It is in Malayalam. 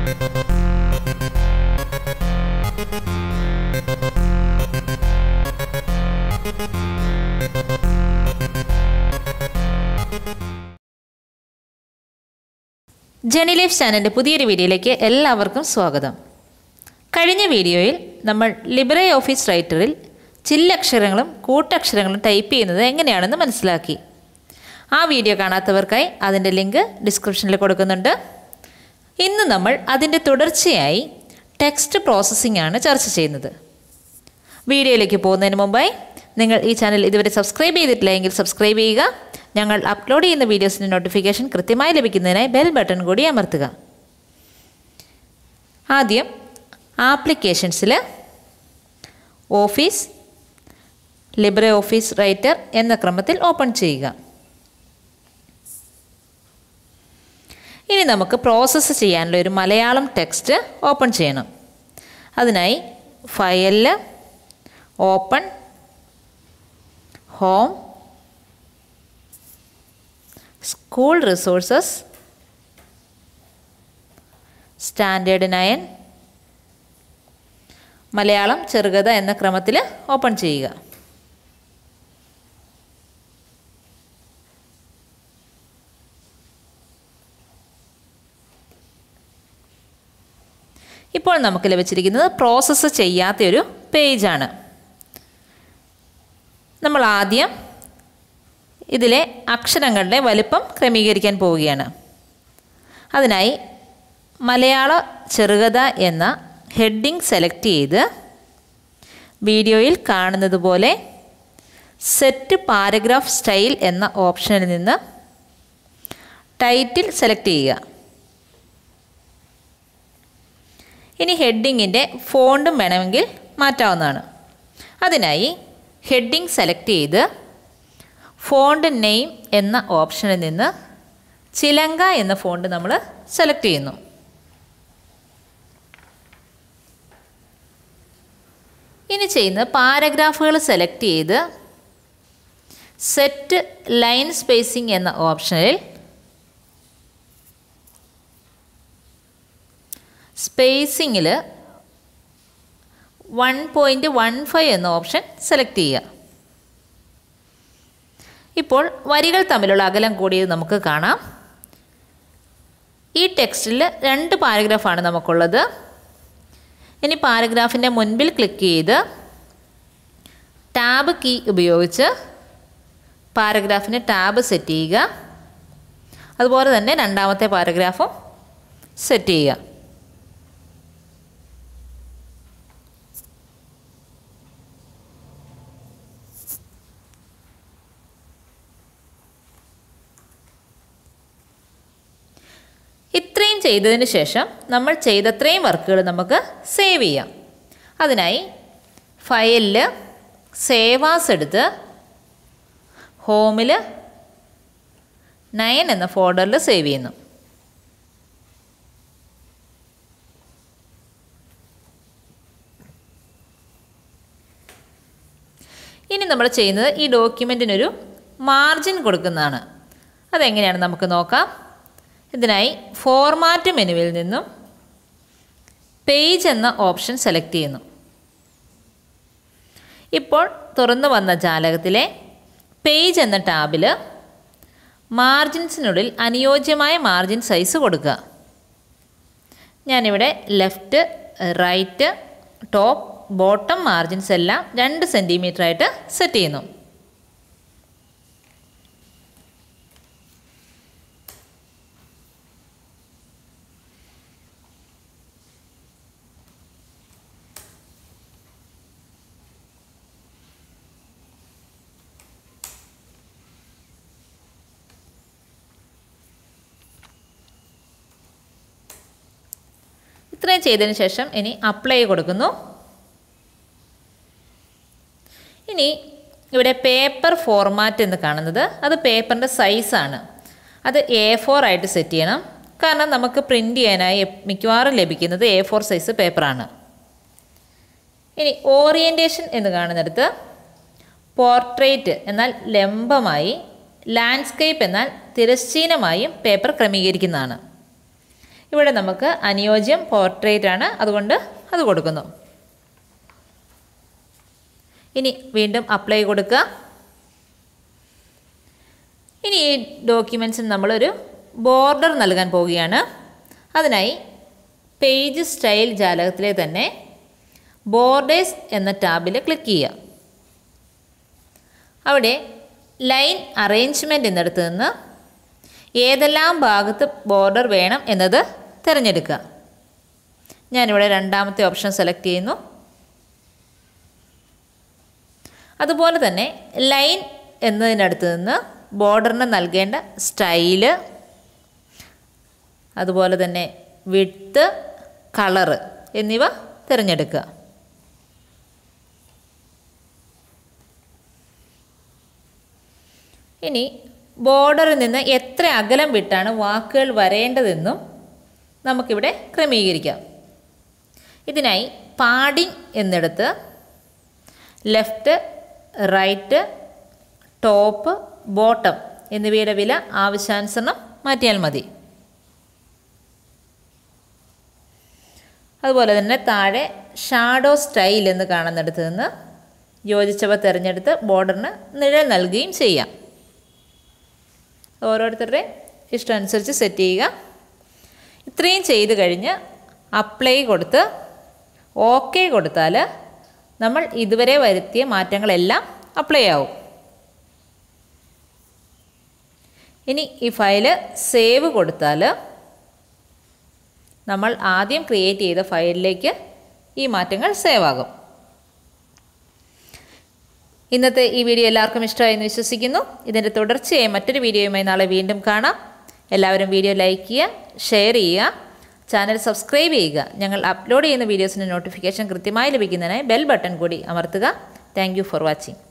ജെനി ലൈഫ് ചാനലിൻ്റെ പുതിയൊരു വീഡിയോയിലേക്ക് എല്ലാവർക്കും സ്വാഗതം കഴിഞ്ഞ വീഡിയോയിൽ നമ്മൾ ലിബറെ ഓഫീസ് റൈറ്ററിൽ ചില്ലക്ഷരങ്ങളും കൂട്ടക്ഷരങ്ങളും ടൈപ്പ് ചെയ്യുന്നത് എങ്ങനെയാണെന്ന് മനസ്സിലാക്കി ആ വീഡിയോ കാണാത്തവർക്കായി അതിൻ്റെ ലിങ്ക് ഡിസ്ക്രിപ്ഷനിൽ കൊടുക്കുന്നുണ്ട് ഇന്ന് നമ്മൾ അതിൻ്റെ തുടർച്ചയായി ടെക്സ്റ്റ് പ്രോസസ്സിംഗ് ആണ് ചർച്ച ചെയ്യുന്നത് വീഡിയോയിലേക്ക് പോകുന്നതിന് മുമ്പായി നിങ്ങൾ ഈ ചാനൽ ഇതുവരെ സബ്സ്ക്രൈബ് ചെയ്തിട്ടില്ല എങ്കിൽ സബ്സ്ക്രൈബ് ചെയ്യുക ഞങ്ങൾ അപ്ലോഡ് ചെയ്യുന്ന വീഡിയോസിൻ്റെ നോട്ടിഫിക്കേഷൻ കൃത്യമായി ലഭിക്കുന്നതിനായി ബെൽ ബട്ടൺ കൂടി അമർത്തുക ആദ്യം ആപ്ലിക്കേഷൻസിൽ ഓഫീസ് ലിബ്രെ ഓഫീസ് റൈറ്റർ എന്ന ക്രമത്തിൽ ഓപ്പൺ ചെയ്യുക ഇനി നമുക്ക് പ്രോസസ്സ് ചെയ്യാനുള്ള ഒരു മലയാളം ടെക്സ്റ്റ് ഓപ്പൺ ചെയ്യണം അതിനായി ഫയലിൽ open home school resources standard nine Malayalam ചെറുകഥ എന്ന ക്രമത്തിൽ ഓപ്പൺ ചെയ്യുക ഇപ്പോൾ നമുക്ക് ലഭിച്ചിരിക്കുന്നത് പ്രോസസ്സ് ചെയ്യാത്ത ഒരു പേജാണ് നമ്മൾ ആദ്യം ഇതിലെ അക്ഷരങ്ങളുടെ വലിപ്പം ക്രമീകരിക്കാൻ പോവുകയാണ് അതിനായി മലയാള ചെറുകഥ എന്ന ഹെഡിങ് സെലക്ട് ചെയ്ത് വീഡിയോയിൽ കാണുന്നത് പോലെ സെറ്റ് പാരഗ്രാഫ് സ്റ്റൈൽ എന്ന ഓപ്ഷനിൽ നിന്ന് ടൈറ്റിൽ സെലക്ട് ചെയ്യുക ഇനി ഹെഡിങ്ങിൻ്റെ ഫോണ്ടും വേണമെങ്കിൽ മാറ്റാവുന്നതാണ് അതിനായി ഹെഡിങ് സെലക്ട് ചെയ്ത് ഫോണ്ട് നെയിം എന്ന ഓപ്ഷനിൽ നിന്ന് ചിലങ്ക എന്ന ഫോണ്ട് നമ്മൾ സെലക്ട് ചെയ്യുന്നു ഇനി ചെയ്യുന്നത് പാരഗ്രാഫുകൾ സെലക്ട് ചെയ്ത് സെറ്റ് ലൈൻ സ്പേസിംഗ് എന്ന ഓപ്ഷനിൽ സ്പേസിങ്ങിൽ വൺ പോയിൻറ്റ് വൺ ഫൈവ് എന്ന ഓപ്ഷൻ സെലക്ട് ചെയ്യുക ഇപ്പോൾ വരികൾ തമ്മിലുള്ള അകലം കൂടിയത് നമുക്ക് കാണാം ഈ ടെക്സ്റ്റിൽ രണ്ട് പാരഗ്രാഫാണ് നമുക്കുള്ളത് ഇനി പാരഗ്രാഫിൻ്റെ മുൻപിൽ ക്ലിക്ക് ചെയ്ത് ടാബ് കീ ഉപയോഗിച്ച് പാരഗ്രാഫിന് ടാബ് സെറ്റ് ചെയ്യുക അതുപോലെ തന്നെ രണ്ടാമത്തെ പാരഗ്രാഫും സെറ്റ് ചെയ്യുക ഇത്രയും ചെയ്തതിന് ശേഷം നമ്മൾ ചെയ്തത്രയും വർക്കുകൾ നമുക്ക് സേവ് ചെയ്യാം അതിനായി ഫയലിൽ സേവാസ് എടുത്ത് ഹോമിൽ നയൻ എന്ന ഫോൾഡറിൽ സേവ് ചെയ്യുന്നു ഇനി നമ്മൾ ചെയ്യുന്നത് ഈ ഡോക്യുമെൻറ്റിനൊരു മാർജിൻ കൊടുക്കുന്നതാണ് അതെങ്ങനെയാണ് നമുക്ക് നോക്കാം ഇതിനായി ഫോർമാറ്റ് മെനുവിൽ നിന്നും പേജ് എന്ന ഓപ്ഷൻ സെലക്ട് ചെയ്യുന്നു ഇപ്പോൾ തുറന്നു വന്ന ജാലകത്തിലെ പേജ് എന്ന ടാബിൽ മാർജിൻസിനുള്ളിൽ അനുയോജ്യമായ മാർജിൻ സൈസ് കൊടുക്കുക ഞാനിവിടെ left right top bottom margins എല്ലാം രണ്ട് സെൻറ്റിമീറ്റർ ആയിട്ട് സെറ്റ് ചെയ്യുന്നു ഇത്രയും ചെയ്തതിന് ശേഷം ഇനി അപ്ലൈ കൊടുക്കുന്നു ഇനി ഇവിടെ പേപ്പർ ഫോർമാറ്റ് എന്ന് കാണുന്നത് അത് പേപ്പറിൻ്റെ സൈസാണ് അത് എ ഫോർ ആയിട്ട് സെറ്റ് ചെയ്യണം കാരണം നമുക്ക് പ്രിൻ്റ് ചെയ്യാനായി മിക്കവാറും ലഭിക്കുന്നത് എ ഫോർ സൈസ് പേപ്പറാണ് ഇനി ഓറിയൻറ്റേഷൻ എന്ന് കാണുന്നിടത്ത് പോർട്രേറ്റ് എന്നാൽ ലംബമായി ലാൻഡ്സ്കേപ്പ് എന്നാൽ തിരശ്ചീനമായും പേപ്പർ ക്രമീകരിക്കുന്നതാണ് ഇവിടെ നമുക്ക് അനുയോജ്യം പോർട്രേറ്റ് ആണ് അതുകൊണ്ട് അത് കൊടുക്കുന്നു ഇനി വീണ്ടും അപ്ലൈ കൊടുക്കുക ഇനി ഈ ഡോക്യുമെൻറ്റ്സിന് നമ്മളൊരു ബോർഡർ നൽകാൻ പോവുകയാണ് അതിനായി പേജ് സ്റ്റൈൽ ജാലകത്തിലെ തന്നെ ബോർഡേഴ്സ് എന്ന ടാബിൽ ക്ലിക്ക് ചെയ്യുക അവിടെ ലൈൻ അറേഞ്ച്മെൻറ്റ് എന്നിടത്ത് നിന്ന് ഏതെല്ലാം ഭാഗത്ത് ബോർഡർ വേണം എന്നത് തിരഞ്ഞെടുക്കുക ഞാനിവിടെ രണ്ടാമത്തെ ഓപ്ഷൻ സെലക്ട് ചെയ്യുന്നു അതുപോലെ തന്നെ ലൈൻ എന്നതിനടുത്ത് നിന്ന് ബോർഡറിന് നൽകേണ്ട സ്റ്റൈല് അതുപോലെ തന്നെ വിട്ട് കളറ് എന്നിവ തിരഞ്ഞെടുക്കുക ഇനി ബോർഡറിൽ നിന്ന് എത്ര അകലം വിട്ടാണ് വാക്കുകൾ വരേണ്ടതെന്നും നമുക്കിവിടെ ക്രമീകരിക്കാം ഇതിനായി പാഡിങ് എന്നിടത്ത് ലെഫ്റ്റ് റൈറ്റ് ടോപ്പ് ബോട്ടം എന്നിവയുടെ വില ആവശ്യാനുസരണം മാറ്റിയാൽ മതി അതുപോലെ തന്നെ താഴെ ഷാഡോ സ്റ്റൈൽ എന്ന് കാണുന്നിടത്ത് നിന്ന് യോജിച്ചവ തിരഞ്ഞെടുത്ത് ബോർഡറിന് നിഴൽ നൽകുകയും ചെയ്യാം ഓരോരുത്തരുടെ ഇഷ്ടം അനുസരിച്ച് സെറ്റ് ചെയ്യുക ഇത്രയും ചെയ്ത് കഴിഞ്ഞ് അപ്ലൈ കൊടുത്ത് ഓക്കെ കൊടുത്താൽ നമ്മൾ ഇതുവരെ വരുത്തിയ മാറ്റങ്ങളെല്ലാം അപ്ലൈ ആവും ഇനി ഈ ഫയല് സേവ് കൊടുത്താൽ നമ്മൾ ആദ്യം ക്രിയേറ്റ് ചെയ്ത ഫയലിലേക്ക് ഈ മാറ്റങ്ങൾ സേവ് ആകും ഇന്നത്തെ ഈ വീഡിയോ എല്ലാവർക്കും ഇഷ്ടമായെന്ന് വിശ്വസിക്കുന്നു ഇതിൻ്റെ തുടർച്ചയായി മറ്റൊരു വീഡിയോയുമായി നാളെ വീണ്ടും കാണാം എല്ലാവരും വീഡിയോ ലൈക്ക് ചെയ്യുക ഷെയർ ചെയ്യുക ചാനൽ സബ്സ്ക്രൈബ് ചെയ്യുക ഞങ്ങൾ അപ്ലോഡ് ചെയ്യുന്ന വീഡിയോസിൻ്റെ നോട്ടിഫിക്കേഷൻ കൃത്യമായി ലഭിക്കുന്നതിനായി ബെൽ ബട്ടൺ കൂടി അമർത്തുക താങ്ക് ഫോർ വാച്ചിങ്